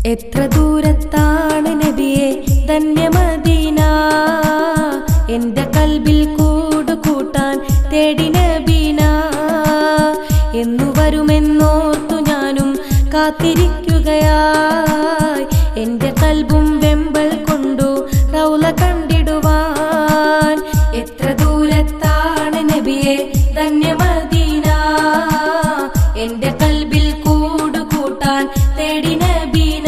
എത്ര ദൂരത്താണ് നബിയെ ധന്യമദീന എന്റെ കൽബിൽ കൂട് കൂട്ടാൻ തേടി നബീന എന്നു വരുമെന്നോർത്തു ഞാനും കാത്തിരിക്കുകയായി എന്റെ കൽബും വെമ്പൽ കൊണ്ടു റൗല കണ്ടിടുവാൻ എത്ര ദൂരത്താണ് നബിയെ ധന്യമദീന എന്റെ കൽബിൽ കൂട് കൂട്ടാൻ തേടി നബീന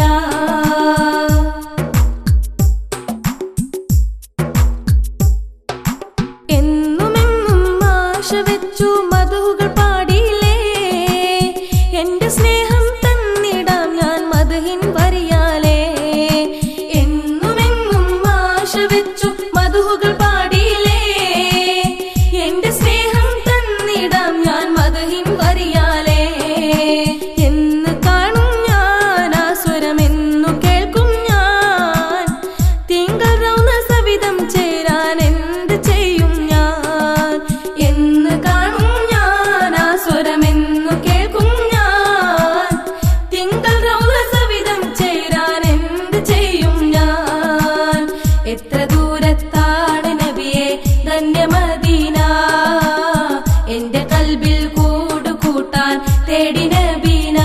എന്നുമെന്നും ആശ വെച്ചു മധുകൾ പാടിയില്ലേ എന്റെ സ്നേഹം തന്നിടാം ഞാൻ മധുഹിൻ വരിയാലേ എന്നുമെന്നും ആശ വെച്ചു മധുകൾ പാടിയില്ലേ എന്റെ സ്നേഹം തന്നിടാം ഞാൻ മധുഹിൻ വരിയാലേ എന്ന് കാണും ഞാൻ ആ സ്വരമെന്നു കേൾക്കും ഞാൻ തിങ്കൾ റൗന സവിധം ചേരാൻ എന്ത് ചെയ്യും ഞാൻ എന്ന് കാണും ഞാൻ ആ സ്വരമെന്നു കേൾക്കും ഞാൻ തിങ്കൾ റൗന സവിധം ചേരാൻ എന്ത് ചെയ്യും ഞാൻ എത്ര ദൂരത്താണ് നബിയെ ധന്യമദീന എന്റെ കൽബിൽ കൂട് കൂട്ടാൻ തേടി നബീന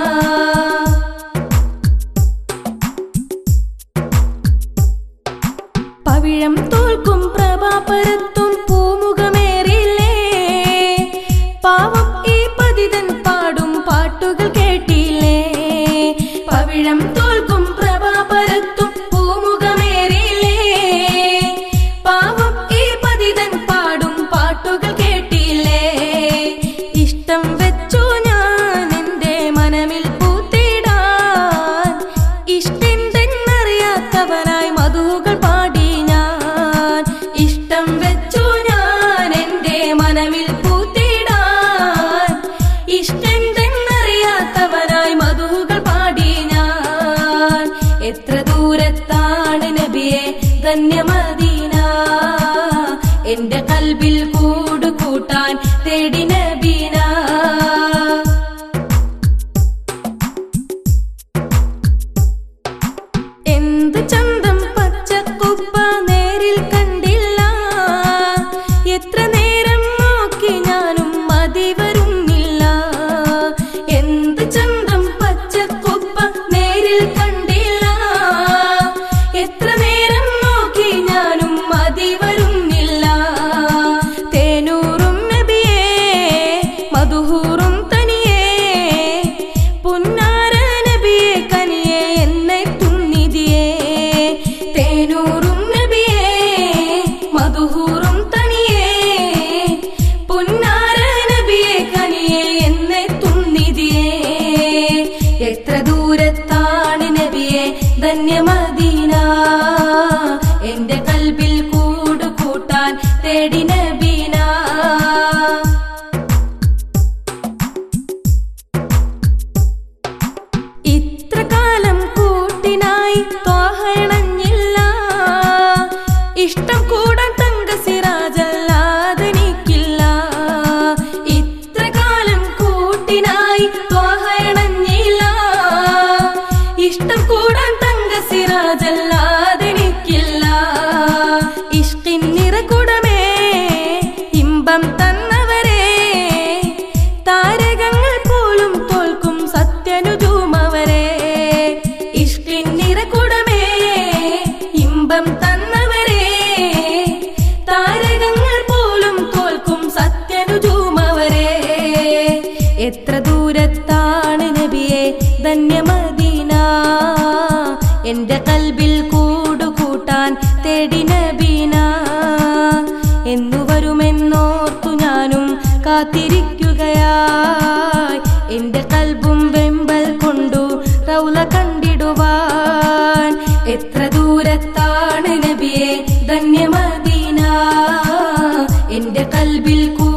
പവിഴം തോൽക്കും പ്രഭാപരത്തും പൂമുഖമേറില്ലേ പാവം ഈ പതിതൻ പാടും പാട്ടുകൾ കേട്ടില്ലേ പവിഴം തോൽക്കും പ്രഭാപരത്തും പൂമുഖമേറില്ലേ പാവം ഈ പതിതൻ പാടും പാട്ടുകൾ കേട്ടില്ലേ ഇഷ്ടം വെച്ചു ഞാൻ എന്റെ മനമിൽ പൂത്തിടാൻ ഇഷ്ടെന്തെന്നറിയാത്തവനായി മധുകൾ പാടി ഞാൻ ഇഷ്ടം വെച്ചു ഞാൻ എന്റെ മനമിൽ പൂത്തിടാൻ ഇഷ്ടെന്തെന്നറിയാത്തവനായി മധുകൾ പാടി ഞാൻ എത്ര ദൂരത്താണ് നബിയെ ധന്യമദീന എന്റെ കൽബിൽ കൂട് കൂട്ടാൻ തേടി നബീന എന്ത് ചന്തം പച്ചക്കുപ്പ നേരിൽ കണ്ടില്ല എത്ര നേരം നോക്കി ഞാനും മതി വരുന്നില്ല എന്ത് ചന്തം പച്ചക്കുപ്പ നേരിൽ കണ്ടില്ല എത്ര നേരം നോക്കി ഞാനും മതി വരുന്നില്ല തേനൂറും നബിയേ മധുഹൂറും തനിയേ പുന്നാര നബിയെ കനിയെ എന്നെ തുന്നിതിയേ തേനൂറും നബിയേ മധുഹൂറും തനിയേ പുന്നാര നബിയെ കനിയെ എന്നെ തുന്നിതിയേ എത്ര ദൂരത്താണ് നബിയെ ധന്യമദീന എന്റെ കൽബിൽ കൂട് കൂട്ടാൻ തേടി നബീന ഇത്ര കാലം കൂട്ടിനായി ത്വാഹണഞ്ഞില്ല ഇഷ്ടം കൂടാൻ തങ്ക സിറാജല്ലാതെനിക്കില്ല ഇത്ര കാലം കൂട്ടിനായി ത്വാഹണഞ്ഞില്ല ഇഷ്ടം കൂടാൻ തങ്ക സിറാജല്ലാതെനിക്കില്ല ഇഷ്കിൻ നിറകുടമേ ഇമ്പം തന്നവരേ താരകങ്ങൾ പോലും തോൽക്കും സത്യനുജൂമവരെ ഇഷ്കിൻ നിറകുടമേ ഇമ്പം തന്നവരെ താരകങ്ങൾ പോലും തോൽക്കും സത്യനുജൂമവരെ എത്ര ദൂരത്താണ് നബിയെ ധന്യമദീന എന്റെ കൽബിൽ കൂട് കൂട്ടാൻ തേടി നബീന എന്നു വരുമെന്നോർത്തു ഞാനും കാത്തിരിക്കുകയായി എന്റെ കൽബും വെമ്പൽ കൊണ്ടു റൗല കണ്ടിടുവാൻ എത്ര ദൂരത്താണ് നബിയെ ധന്യമദീന എന്റെ കൽബിൽ കൂ